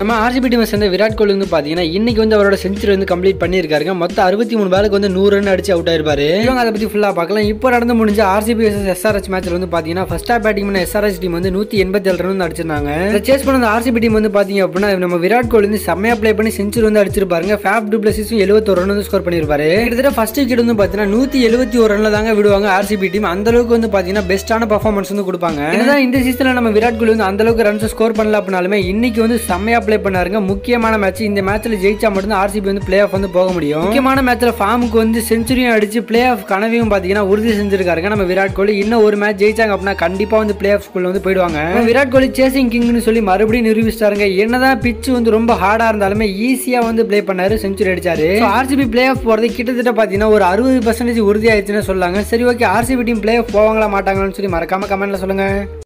நம்ம ஆர்சிபி டீமை சேர்ந்த விராட் கோலி வந்து பாத்தீங்கன்னா இன்னைக்கு வந்து அவரோட செஞ்சுரி வந்து கம்ப்ளீட் பண்ணியிருக்காருங்க மொத்தம் அறுபத்தி மூணு பாலுக்கு வந்து நூறு ரன் அடிச்சு அவுட் ஆயிருப்பாரு இவங்க அதை பத்தி ஃபுல்லா பார்க்கலாம் இப்போ நடந்து முடிஞ்ச ஆர்சிபி vs எஸ்ஆர்எச் மேட்ச்ல வந்து பாத்தீங்கன்னா ஃபர்ஸ்ட் ஆஃப் பேட்டிங் பண்ண எஸ்ஆர்எச் டீம் வந்து நூத்தி எண்பத்தி ஏழு ரன் வந்து அடிச்சிருந்தாங்க இதை சேஸ் பண்ண ஆர்சிபி டீம் வந்து பாத்தீங்க அப்படின்னா நம்ம விராட் கோலி வந்து செம்மையா ப்ளே பண்ணி செஞ்சுரி வந்து அடிச்சிருப்பாருங்க ஃபேப் டூப்ளசிஸும் எழுபத்தொரு ரன் வந்து ஸ்கோர் பண்ணிருப்பாரு கிட்டத்தட்ட ஃபர்ஸ்ட் விக்கெட் வந்து பாத்தீங்கன்னா நூத்தி எழுபத்தி ஒரு ரன்ல தாங்க விடுவாங்க ஆர்சிபி டீம் அந்த அளவுக்கு வந்து பாத்தீங்கன்னா பெஸ்டான பர்ஃபார்மன்ஸ் வந்து கொடுப்பாங்க என்னதான் இந்த சீசன்ல நம்ம விராட் கோலி வந்து அந்த அளவுக்கு ரன்ஸ் ஸ்கோர் பண்ணல அப்படின்னாலுமே இன்னைக்கு வந்து செம்மையா ப்ளே பண்ணாருங்க முக்கியமான மேட்ச் இந்த மேட்ச்ல ஜெயிச்சா மட்டும் ஆர்சிபி வந்து பிளே ஆஃப் வந்து போக முடியும் முக்கியமான மேட்ச்ல ஃபார்முக்கு வந்து செஞ்சுரியும் அடிச்சு பிளே ஆஃப் கனவையும் பாத்தீங்கன்னா உறுதி செஞ்சிருக்காருங்க நம்ம விராட் கோலி இன்னும் ஒரு மேட்ச் ஜெயிச்சாங்க அப்படின்னா கண்டிப்பா வந்து பிளே ஆஃப் ஸ்கூல்ல வந்து போயிடுவாங்க நம்ம விராட் கோலி சேசிங் கிங்னு சொல்லி மறுபடியும் நிரூபிச்சிட்டாருங்க என்னதான் பிச் வந்து ரொம்ப ஹார்டா இருந்தாலுமே ஈஸியா வந்து ப்ளே பண்ணாரு செஞ்சுரி அடிச்சாரு ஆர்சிபி பிளே ஆஃப் போறது கிட்டத்தட்ட பாத்தீங்கன்னா ஒரு அறுபது பர்சன்டேஜ் உறுதி ஆயிடுச்சுன்னு சொல்லாங்க சரி okay RCB team play off போவாங்களா மாட்டாங்களான்னு சொல்லி மறக்காம கமெண்ட்ல சொல்லுங்க